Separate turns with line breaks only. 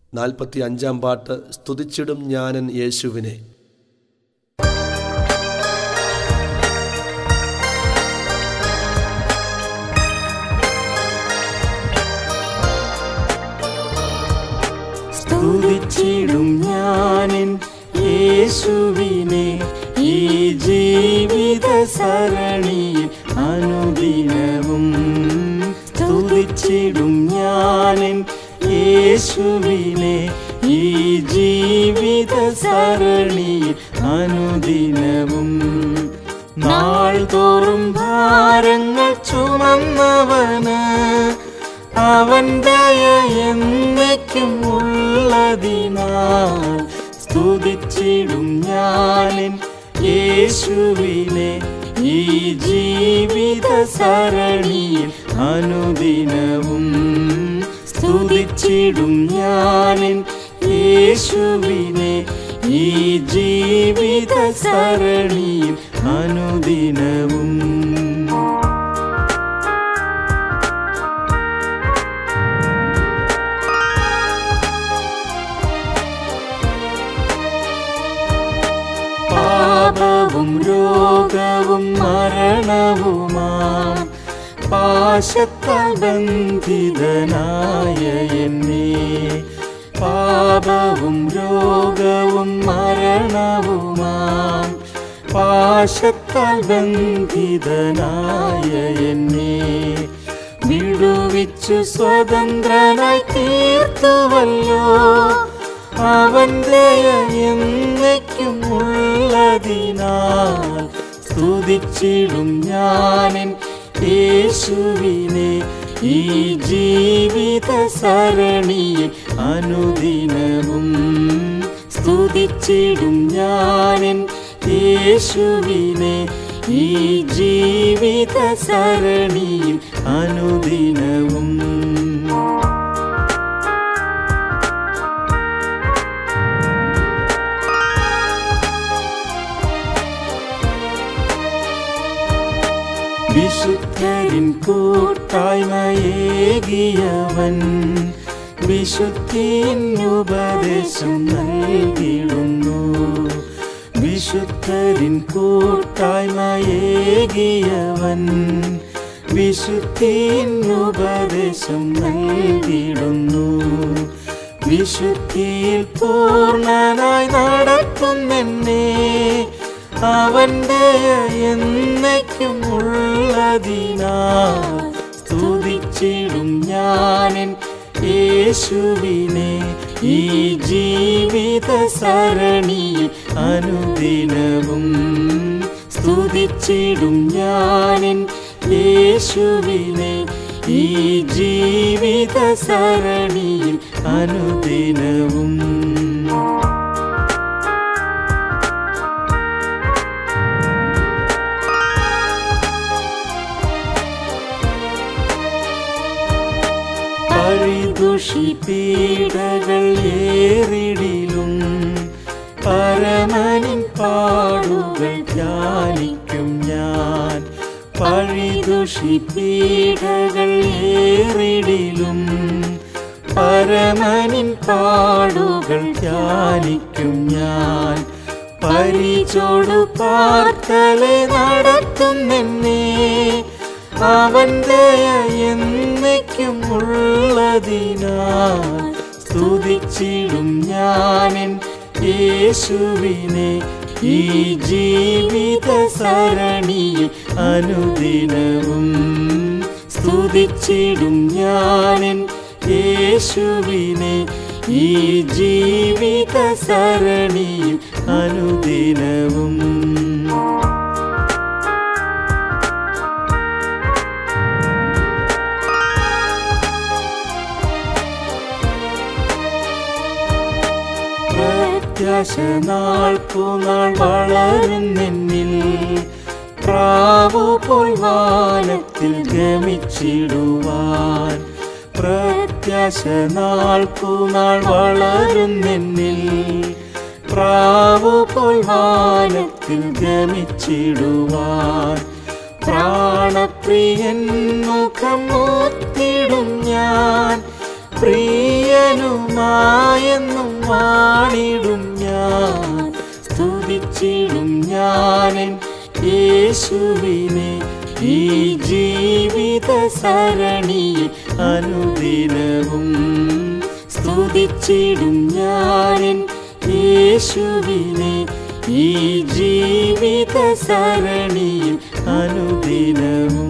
നാൽപ്പത്തി അഞ്ചാം പാട്ട് സ്തുതിച്ചിടും ഞാനൻ യേശുവിനെ
സ്തുതിച്ചിടും ഞാനിൻ യേശുവിനെ ഈ ജീവിത സരണിയിൽ അനുദിനവും സ്തുതിച്ചിടും ഞാനിൻ യേശുവിനെ ഈ ജീവിത സരണിയിൽ അനുദിനവും നാൾ തോറും ഭാരങ്ങൾ ചുമന്നവന് അവൻ ദയ എന്നേക്കും ഉള്ളതിനാൽ സ്തുതിച്ചിടും ഞാനിൻ യേശുവിനെ ഈ ജീവിത സരണിയിൽ അനുദിനവും സ്തുതിച്ചിടും ഞാനിൻ യേശുവിനെ ഈ ജീവിത സരണിയിൽ അനുദിനവും പാപവും രോഗവും മരണവുമാം പാശത്താൽ ബന്ധിതനായ എന്നെ പാപവും രോഗവും മരണവുമാം പാശത്താൽ ബന്ധിതനായ എന്നെ വിടുവിച്ചു സ്വതന്ത്രനായി തീർത്തുവല്ലോ അവൻ ദയ എന്നേക്കും ഉള്ളതിനാൽ സ്തുതിച്ചിടും ഞാനിൻ യേശുവിനെ ഈ ജീവിത സരണിയിൽ അനുദിനവും സ്തുതിച്ചിടും ഞാനിൻ യേശുവിനെ ഈ ജീവിത സരണിയിൽ അനുദിനവും വിശുദ്ധരിൻ കൂട്ടായ്മയേകിയവൻ വിശുദ്ധിൻ ഉപദേശം നൽകിടുന്നു വിശുദ്ധരിൻ കൂട്ടായ്മയേകിയവൻ വിശുദ്ധിൻ ഉപദേശം നൽകിടുന്നു വിശുദ്ധിയിൽ പൂർണ്ണനായി നടത്തുന്നെന്നെ അവന്റെ എന്നേക്കും ഉള്ളതിനാൽ സ്തുതിച്ചിടും ഞാനിൻ യേശുവിനെ ഈ ജീവിത സരണിയിൽ അനുദിനവും സ്തുതിച്ചിടും ഞാനിൻ യേശുവിനെ ഈ ജീവിത സരണിയിൽ അനുദിനവും പരിദുഷി പീഡകൾ ഏറിടിലും പരമനിൻ പാടുകൾ ധ്യാനിക്കും ഞാൻ പഴിദുഷി പീഡകൾ ഏറിടിലും പരമനിൻ പാടുകൾ ധ്യാനിക്കും ഞാൻ പരിചോടു പാർത്തലെ നടത്തുന്നെന്നെ അവൻ ദയ എന്നേക്കും ഉള്ളതിനാൽ സ്തുതിച്ചിടും ഞാനിൻ യേശുവിനെ ഈ ജീവിത സരണിയിൽ അനുദിനവും സ്തുതിച്ചിടും ഞാനിൻ യേശുവിനെ ഈ ജീവിത സരണിയിൽ അനുദിനവും പ്രത്യാശ നാൾക്കുനാൾ വളരുന്നെന്നിൽ പ്രാവു പോൽ വാനത്തിൽ ഗമിച്ചിടുവാൻ പ്രത്യാശ നാൾക്കുനാൾ വളരുന്നെന്നിൽ പ്രാവു പോൽ വാനത്തിൽ ഗമിച്ചിടുവാൻ പ്രാണപ്രിയൻ മുഖം മൂത്തിടും ഞാൻ പ്രിയനുമായെന്നും വാണിടും ഞാൻ സ്തുതിച്ചിടും ഞാനെൻ യേശുവിനെ ഈ ജീവിത സരണിയിൽ അനുദിനവും സ്തുതിച്ചിടും ഞാനെൻ യേശുവിനെ ഈ ജീവിത സരണിയിൽ അനുദിനവും